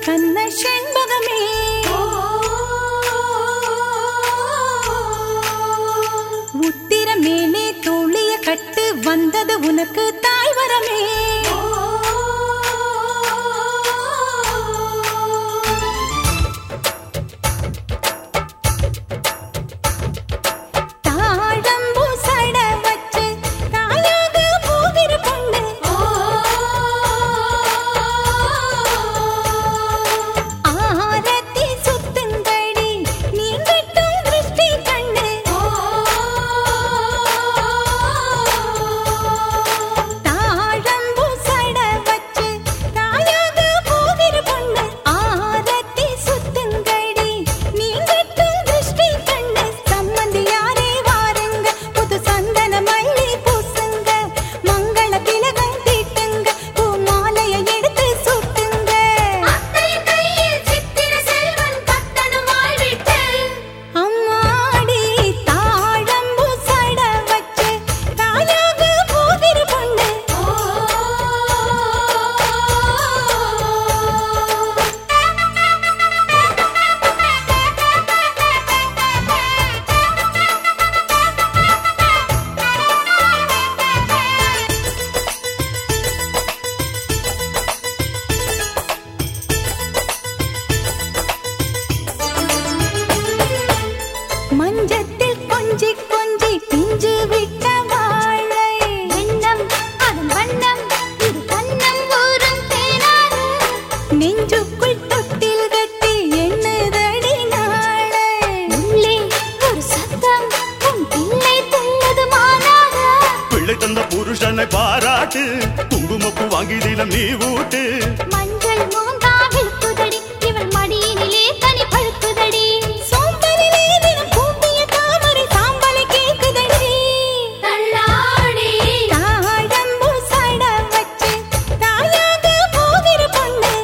கண்ண செண்பகமே உத்திர மேலே தோழிய கட்டு வந்தது உனக்கு தாய் வரமே தாழம்பூ சட வச்சு தாயாக போகிற பொண்ணு ஆரத்தி சுத்துங்கடி நீங்கட்டும் திருஷ்டி கண்ணு தாழம்பூ சட வச்சு தாயாக போகிற பொண்ணு ஆரத்தி சுத்துங்கடி நீங்கட்டும் திருஷ்டி கண்ணு சம்மந்தி யாரே வாருங்க புது சந்தன மல்லி பூசுங்க மங்கள திலகம் தீட்டுங்க பூ மாலையை எடுத்து சுட்டுங்க அம்மாடி தாழம்பூ சட வச்சு தாயாக போகிற பொண்ணு மஞ்சத்தில் கொஞ்சி கொஞ்சி பிஞ்சு விட்ட வாழை எண்ணம் அதன் வண்ணம் இது கண்ணம் ஊரும் தேனாறு நெஞ்சுக்குள் தொட்டில் கட்டி எண்ணுதடி நாளை உள்ளே ஒரு சத்தம் உன் பிள்ளை துள்ளது மானாக பிள்ளை தந்த புருஷனை பாராட்டு குங்குமப்பு வாங்கி தினம் நீ ஊட்டு மஞ்சள் மோந்தாவில் புதடி இவள் மடியினிலே தனி பழுக்குதடி சோம்பரிலே தினம் கூப்பிய தாமரை சாம்பலை கேக்குதடி தள்ளாடி தாழம்பூ சட வச்சு தாயாக போகிற பொண்ணு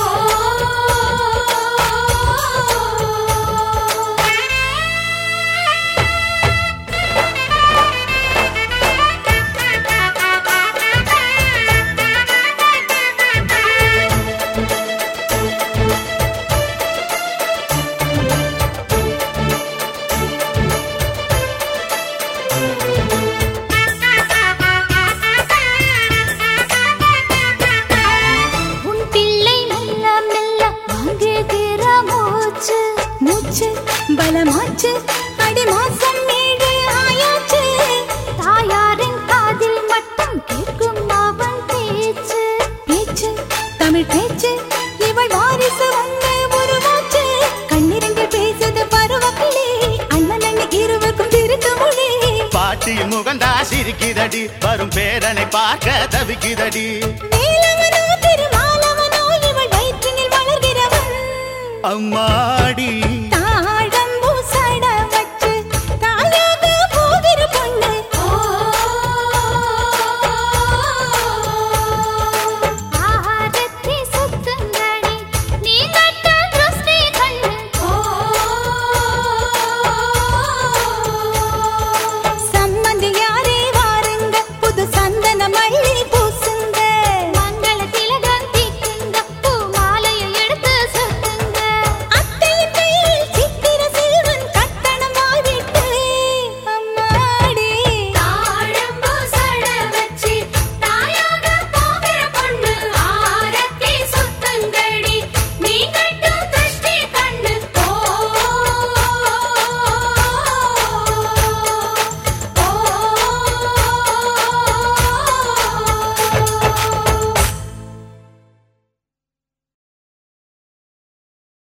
உன் பிள்ளை மெல்ல மெல்ல வாங்குகிற மூச்சு மூச்சு பலமாச்சு அடி மாசம் ஏழு ஆயாச்சு தாயாரின் காதில் மட்டும் கேட்கும் அவன் பேச்சு பேச்சு தமிழ் பேச்சு இவள் வாரிசு வந்து உருவாச்சு கண்ணிரண்டில் பேசுது பருவக்கிளி அண்ணன் அண்ணி இருவருக்கும் திருத்து மொழி பாட்டியின் முகந்தா சிரிக்குதடி வரும் பேரனை பார்க்க தவிக்குதடி வேலவனோ திருமாலவனோ இவள் வயிற்றினில் வளர்கிறவன் அம்மாடி